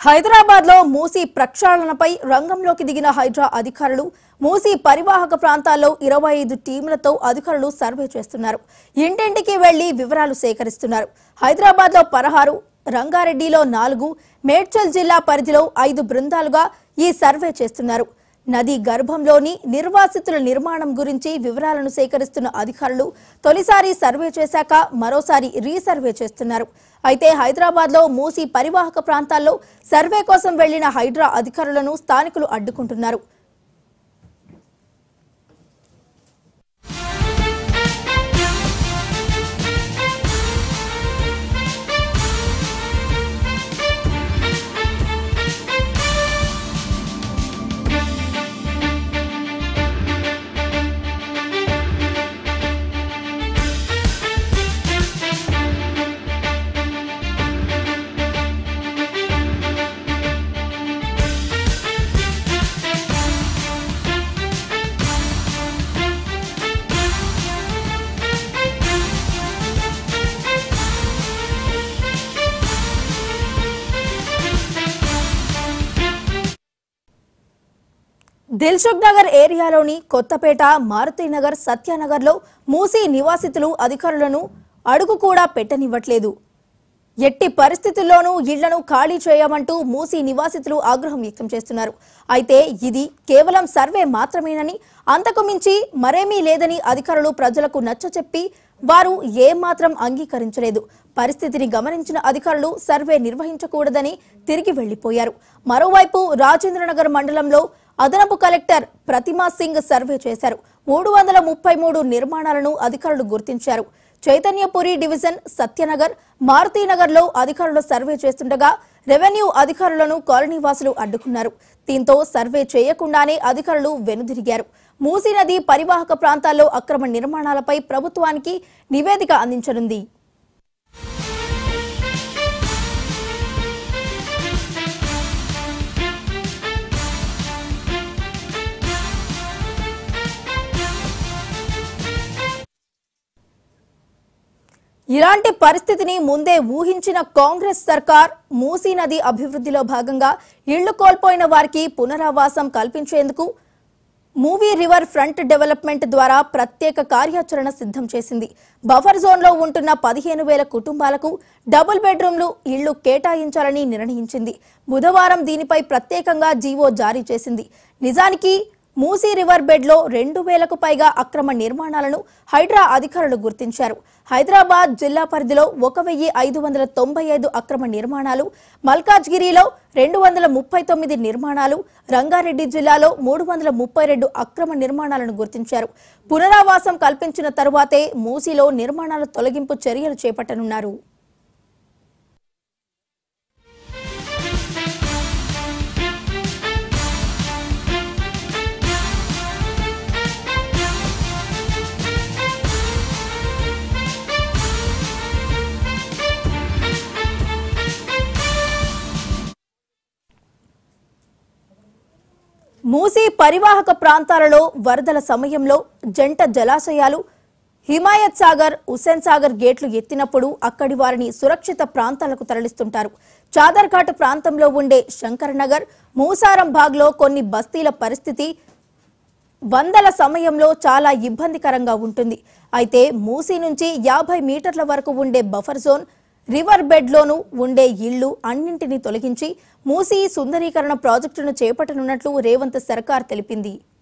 హైదరాబాద్ లో మూసీ ప్రక్షాళనపై రంగంలోకి దిగిన హైడ్రా అధికారులు మూసీ పరివాహక ప్రాంతాల్లో ఇరవై ఐదు టీంలతో అధికారులు సర్వే చేస్తున్నారు ఇంటింటికి వెళ్లి వివరాలు సేకరిస్తున్నారు హైదరాబాద్ లో పదహారు రంగారెడ్డిలో నాలుగు మేడ్చల్ జిల్లా పరిధిలో ఐదు బృందాలుగా ఈ సర్వే చేస్తున్నారు నది గర్భంలోని నిర్వాసితుల నిర్మాణం గురించి వివరాలను సేకరిస్తున్న అధికారులు తొలిసారి సర్వే చేశాక మరోసారి రీసర్వే చేస్తున్నారు అయితే హైదరాబాద్ లో మూసి పరివాహక ప్రాంతాల్లో సర్వే కోసం వెళ్లిన హైడ్రా అధికారులను స్థానికులు అడ్డుకుంటున్నారు దిల్సుఖ్ నగర్ ఏరియాలోని కొత్తపేట మారుతినగర్ సత్యనగర్లో మూసీ నివాసితులు అధికారులను అడుగు కూడా పెట్టనివ్వట్లేదు ఎట్టి పరిస్థితుల్లోనూ ఇళ్లను ఖాళీ చేయమంటూ మూసీ నివాసితులు ఆగ్రహం వ్యక్తం చేస్తున్నారు అయితే ఇది కేవలం సర్వే మాత్రమేనని అంతకు మించి మరేమీ లేదని అధికారులు ప్రజలకు నచ్చచెప్పి వారు ఏమాత్రం అంగీకరించలేదు పరిస్థితిని గమనించిన అధికారులు సర్వే నిర్వహించకూడదని తిరిగి వెళ్లిపోయారు మరోవైపు రాజేంద్రనగర్ మండలంలో అదనపు కలెక్టర్ ప్రతిమా సింగ్ సర్వే చేశారు మూడు వందల ముప్పై మూడు నిర్మాణాలను అధికారులు గుర్తించారు చైతన్యపురి డివిజన్ సత్యనగర్ మారుతీనగర్లో అధికారులు సర్వే చేస్తుండగా రెవెన్యూ అధికారులను కాలనీవాసులు అడ్డుకున్నారు దీంతో సర్వే చేయకుండానే అధికారులు వెనుదిరిగారు మూసీ నది పరివాహక ప్రాంతాల్లో అక్రమ నిర్మాణాలపై ప్రభుత్వానికి నివేదిక అందించనుంది ఇలాంటి పరిస్థితిని ముందే ఊహించిన కాంగ్రెస్ సర్కార్ మూసీ నది అభివృద్ధిలో భాగంగా ఇళ్లు కోల్పోయిన వారికి పునరావాసం కల్పించేందుకు మూవీ రివర్ ఫ్రంట్ డెవలప్మెంట్ ద్వారా ప్రత్యేక కార్యాచరణ సిద్ధం చేసింది బఫర్ జోన్లో ఉంటున్న పదిహేను వేల కుటుంబాలకు డబుల్ బెడ్రూమ్లు ఇళ్లు కేటాయించాలని నిర్ణయించింది బుధవారం దీనిపై ప్రత్యేకంగా జీవో జారీ చేసింది నిజానికి మూసీ రివర్ బెడ్లో రెండు వేలకు పైగా అక్రమ నిర్మాణాలను హైడ్రా అధికారులు గుర్తించారు హైదరాబాద్ జిల్లా పరిధిలో ఒక వెయ్యి ఐదు వందల తొంభై ఐదు అక్రమ నిర్మాణాలు మల్కాజ్గిరిలో రెండు వందల ముప్పై తొమ్మిది నిర్మాణాలు రంగారెడ్డి జిల్లాలో మూడు వందల ముప్పై రెండు అక్రమ నిర్మాణాలను గుర్తించారు పునరావాసం కల్పించిన తరువాతే మూసీలో నిర్మాణాల తొలగింపు చర్యలు చేపట్టనున్నారు మూసీ పరివాహక ప్రాంతాలలో వరదల సమయంలో జంట జలాశయాలు హిమాయత్ సాగర్ హుస్సేన్ సాగర్ గేట్లు ఎత్తినప్పుడు అక్కడి వారిని సురక్షిత ప్రాంతాలకు తరలిస్తుంటారు చాదర్ఘాట్ ప్రాంతంలో ఉండే శంకర్ నగర్ మూసారం బాగ్లో కొన్ని బస్తీల పరిస్థితి వందల సమయంలో చాలా ఇబ్బందికరంగా ఉంటుంది అయితే మూసీ నుంచి యాభై మీటర్ల వరకు ఉండే బఫర్ జోన్ రివర్ బెడ్లోనూ ఉండే ఇళ్లు అన్నింటినీ తొలగించి మూసీ సుందరీకరణ ప్రాజెక్టును చేపట్టనున్నట్లు రేవంత్ సర్కార్ తెలిపింది